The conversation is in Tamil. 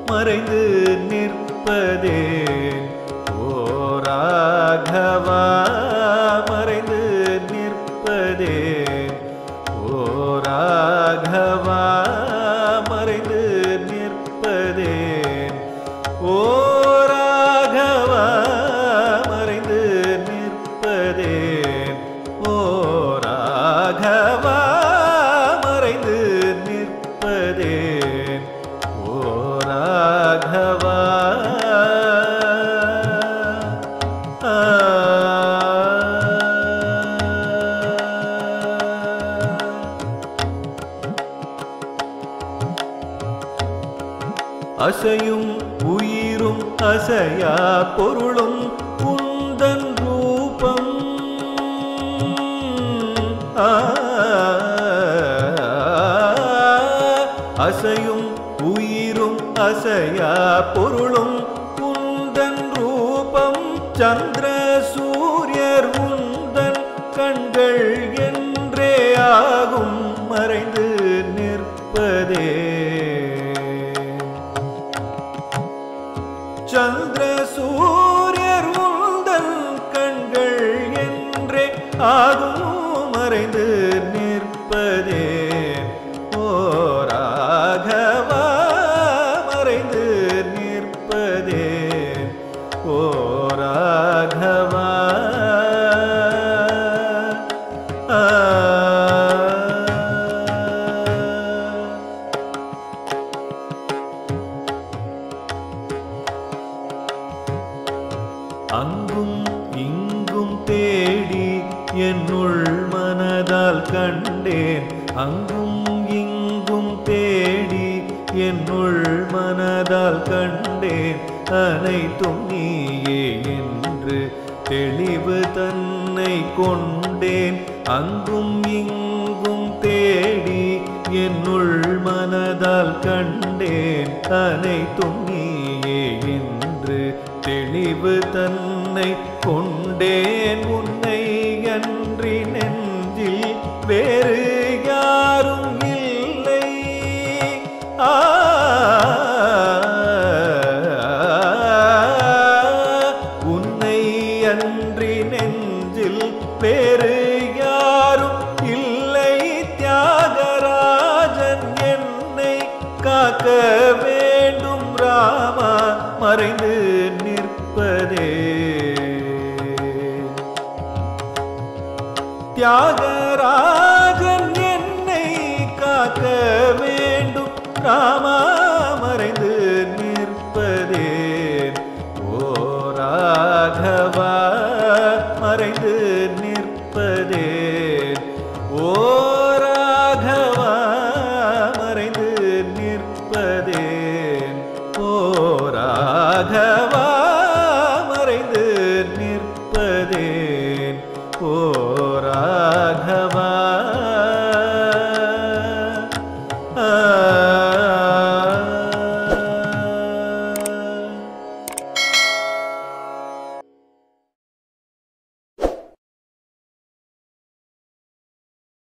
மறைந்து நிற்பதே ஓராகவா மறைந்து நிற்பதே ஓராகவா மறைந்து நிற்பதே ஓராகவா மறைந்து நிற்பதே ஓராகவா மறைந்து நிற்பதே ஓராகவா அசையும் உயிரும் அசையா பொருளும் உந்தன் ரூபம் ஆ, அசையும் உயிரும் அசையா பொருளும் உந்தன் ரூபம் சந்திர சூரியர் உந்தன் கண்கள் என்றே ஆகும் மறைந்து நிற்பதே சந்திர சூரியர் உந்தன் கண்கள் என்றே ஆகும் மறைந்து நிற்பதே ஓராகவா மறைந்து நிற்பதே ஓராகவா ஆ அங்கும் இங்கும் தேடி என்னுள் மனதால் கண்டேன் அங்கும் இங்கும் தேடி என்னுள் மனதால் கண்டேன் அனைத்தும் நீயே என்று தெளிவு தன்னை கொண்டேன் அங்கும் இங்கும் தேடி என்னுள் மனதால் கண்டேன் அனைத்தும் நீயே என்று தெளிவு தன்னை கொண்டேன் உன்னை அன்றி நெஞ்சில் வேறு யாரும் இல்லை ஆ உன்னை அன்றி நெஞ்சில் வேறு யாரும் இல்லை தியாகராஜன் என்னை காக்க வேண்டும் ராமா மறைந்து நிற்பதே தியாகராஜன் என்னை காக்க வேண்டும் ராமா மறைந்து நிற்பதே ஓ ராகவா மறைந்து நிற்பதே ஓ ராகவா மறைந்து நிற்பதே ஓ ராகவா